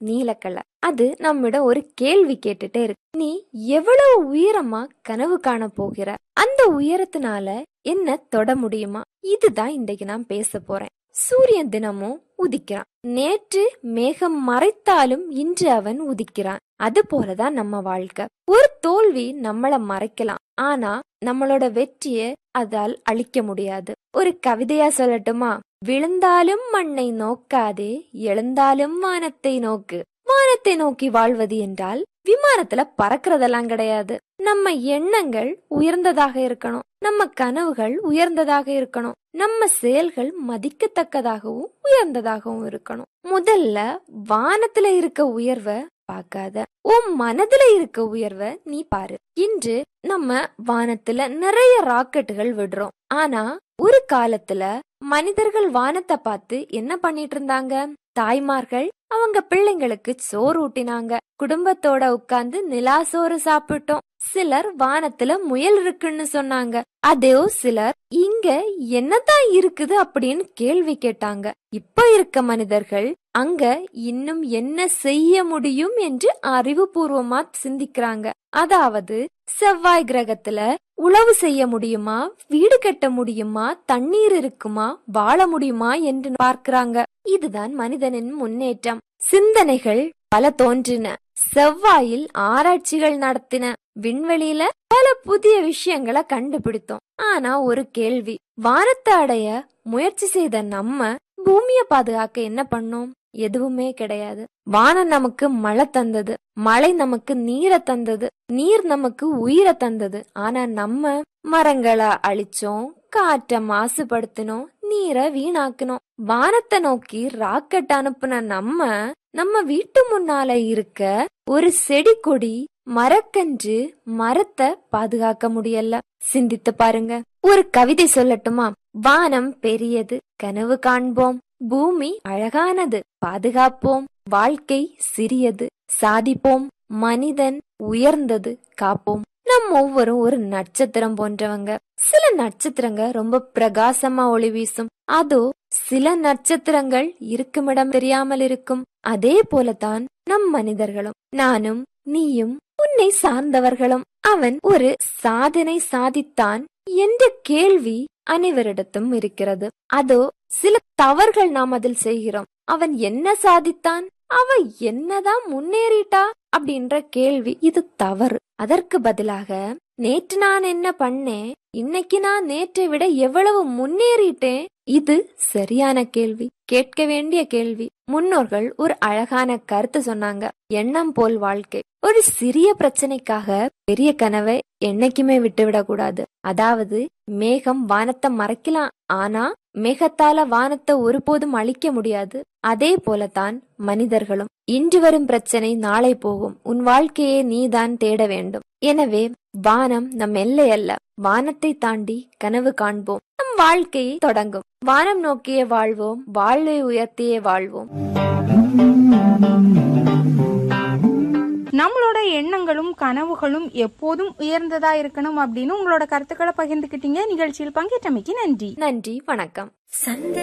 நீலக்கலர் அது நம்மிடம் ஒரு கேள்வி கேட்டுட்டே இருக்கு நீ எவ்வளவு உயரமா கனவு காண போகிற அந்த உயரத்தினால என்ன தொட முடியுமா இதுதான் இன்றைக்கு நான் பேச போறேன் சூரியன் தினமும் உதிக்கிறான் நேற்று மேகம் மறைத்தாலும் இன்று அவன் உதிக்கிறான் அது போலதான் நம்ம வாழ்க்கை ஒரு தோல்வி நம்மள மறைக்கலாம் ஆனா நம்மளோட வெற்றிய அதால் அழிக்க முடியாது ஒரு கவிதையா சொல்லட்டுமா விழுந்தாலும் மண்ணை நோக்காதே எழுந்தாலும் வானத்தை நோக்கு வானத்தை நோக்கி வாழ்வது என்றால் விமானத்துல பறக்கிறதெல்லாம் கிடையாது நம்ம எண்ணங்கள் உயர்ந்ததாக இருக்கணும் நம்ம கனவுகள் உயர்ந்ததாக இருக்கணும் நம்ம செயல்கள் மதிக்கத்தக்கதாகவும் உயர்ந்ததாகவும் இருக்கணும் முதல்ல வானத்துல இருக்க உயர்வை பார்க்காத உன் மனதுல இருக்க உயர்வை நீ பாரு இன்று நம்ம வானத்துல நிறைய ராக்கெட்டுகள் விடுறோம் ஆனா ஒரு காலத்துல மனிதர்கள் வானத்தை பார்த்து என்ன பண்ணிட்டு இருந்தாங்க தாய்மார்கள் அவங்க பிள்ளைங்களுக்கு சோறு ஊட்டினாங்க குடும்பத்தோட உட்கார்ந்து நிலா சோறு சாப்பிட்டோம் சிலர் வானத்துல முயல் இருக்குன்னு சொன்னாங்க அதே சிலர் இங்க என்னதான் இருக்குது அப்படின்னு கேள்வி கேட்டாங்க இப்ப இருக்க மனிதர்கள் அங்க இன்னும் என்ன செய்ய முடியும் என்று அறிவுபூர்வமா சிந்திக்கிறாங்க அதாவது செவ்வாய் கிரகத்துல உழவு செய்ய முடியுமா வீடு கட்ட முடியுமா தண்ணீர் இருக்குமா வாழ முடியுமா என்று பார்க்கிறாங்க இதுதான் மனிதனின் முன்னேற்றம் சிந்தனைகள் பல தோன்றின செவ்வாயில் ஆராய்ச்சிகள் நடத்தின விண்வெளியில பல புதிய விஷயங்களை கண்டுபிடித்தோம் ஆனா ஒரு கேள்வி வானத்தை அடைய முயற்சி செய்த நம்ம பூமிய பாதுகாக்க என்ன பண்ணோம் எதுவுமே கிடையாது வானம் நமக்கு மழை தந்தது மழை நமக்கு நீரை தந்தது நீர் நமக்கு உயிரை தந்தது ஆனா நம்ம மரங்களை அழிச்சோம் காற்ற மாசுபடுத்தினோம் நீரை வீணாக்கணும் வானத்தை நோக்கி ராக்கெட் அனுப்புன நம்ம நம்ம வீட்டு முன்னால இருக்க ஒரு செடி கொடி மரக்கன்று மரத்தை பாதுகாக்க முடியல சிந்தித்து பாருங்க ஒரு கவிதை சொல்லட்டுமா வானம் பெரியது கனவு காண்போம் பூமி அழகானது பாதுகாப்போம் வாழ்க்கை சிறியது சாதிப்போம் மனிதன் உயர்ந்தது காப்போம் நம் ஒவ்வொரும் ஒரு நட்சத்திரம் போன்றவங்க சில நட்சத்திரங்க ரொம்ப பிரகாசமா ஒளி வீசும் அதோ சில நட்சத்திரங்கள் இருக்குமிடம் தெரியாமல் இருக்கும் அதே போலதான் நம் மனிதர்களும் நானும் நீயும் உன்னை சார்ந்தவர்களும் அவன் ஒரு சாதனை சாதித்தான் என்ற கேள்வி அனைவரிடத்தும் இருக்கிறது அதோ சில தவறுகள் நாம் அதில் செய்கிறோம் அவன் என்ன சாதித்தான் அவ என்னதான் முன்னேறிட்டா அப்படின்ற கேள்வி இது தவறு அதற்கு பதிலாக நேற்று நான் என்ன பண்ணேன் இன்னைக்கு நான் நேற்றை விட எவ்வளவு முன்னேறிட்டேன் இது சரியான கேள்வி கேட்க வேண்டிய கேள்வி முன்னோர்கள் ஒரு அழகான கருத்து சொன்னாங்க எண்ணம் போல் வாழ்க்கை ஒரு சிறிய பிரச்சனைக்காக பெரிய கனவை என்னைக்குமே விட்டுவிடக் கூடாது அதாவது மேகம் வானத்தை மறைக்கலாம் ஆனா மேகத்தால வானத்தை ஒருபோதும் அழிக்க முடியாது அதே போலத்தான் மனிதர்களும் இன்று வரும் பிரச்சனை நாளை போகும் உன் வாழ்க்கையை நீதான் தேட வேண்டும் எனவே வானம் நம் எல்லை அல்ல வானத்தை தாண்டி கனவு காண்போம் நம் வாழ்க்கையை தொடங்கும் வானம் நோக்கிய வாழ்வோம் வாழ்வை உயர்த்தியே வாழ்வோம் நம்மளோட எண்ணங்களும் கனவுகளும் எப்போதும் உயர்ந்ததா இருக்கணும் அப்படின்னு உங்களோட கருத்துக்களை பகிர்ந்துக்கிட்டீங்க நிகழ்ச்சியில் பங்கேற்றமைக்கு நன்றி நன்றி வணக்கம் சந்த